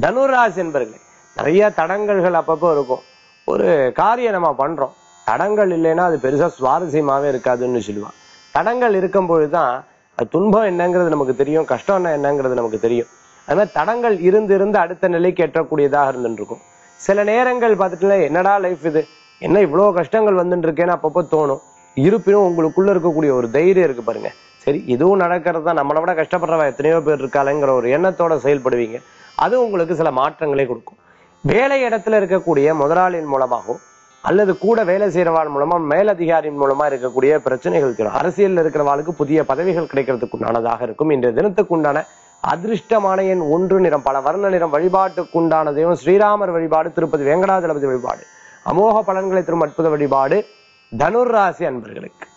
தனுராசி என்பர்களே நிறைய தடங்கல்கள் அப்பப்போ இருக்கும் ஒரு காரியம் நம்ம பண்றோம் தடங்கள் இல்லைன்னா அது பெருசா சுவாரஸ்யமாவே இருக்காதுன்னு சொல்லுவான் தடங்கள் இருக்கும் பொழுதுதான் அது துன்பம் என்னங்கிறது நமக்கு தெரியும் கஷ்டம் என்னங்கிறது நமக்கு தெரியும் அது மாதிரி தடங்கள் இருந்து இருந்து அடுத்த நிலைக்கு எட்டக்கூடியதாக இருந்துட்டு இருக்கும் சில நேரங்கள் பார்த்துட்டு என்னடா லைஃப் இது என்ன இவ்வளவு கஷ்டங்கள் வந்துட்டு இருக்கேன்னு அப்பப்போ தோணும் இருப்பினும் உங்களுக்குள்ள இருக்கக்கூடிய ஒரு தைரியம் இருக்கு பாருங்க சரி இதுவும் நடக்கிறது தான் நம்மளை விட கஷ்டப்படுறவ எத்தனையோ பேர் இருக்காளுங்கிற ஒரு எண்ணத்தோட செயல்படுவீங்க அது உங்களுக்கு சில மாற்றங்களை கொடுக்கும் வேலை இடத்துல இருக்கக்கூடிய முதலாளியின் மூலமாகவும் அல்லது கூட வேலை செய்யறவாள் மூலமா மேலதிகாரியின் மூலமா இருக்கக்கூடிய பிரச்சனைகள் தீரும் அரசியல்ல இருக்கிறவாளுக்கு புதிய பதவிகள் கிடைக்கிறதுக்கு உண்டானதாக இருக்கும் இன்றைய தினத்துக்கு உண்டான அதிர்ஷ்டமான எண் ஒன்று நிறம் பல வர்ண நிறம் வழிபாட்டுக்கு உண்டான தெய்வம் ஸ்ரீராமர் வழிபாடு திருப்பதி வெங்கடாஜலபதி வழிபாடு அமோக பலன்களை தரும் அற்புத வழிபாடு தனுர் ராசி அன்பர்களுக்கு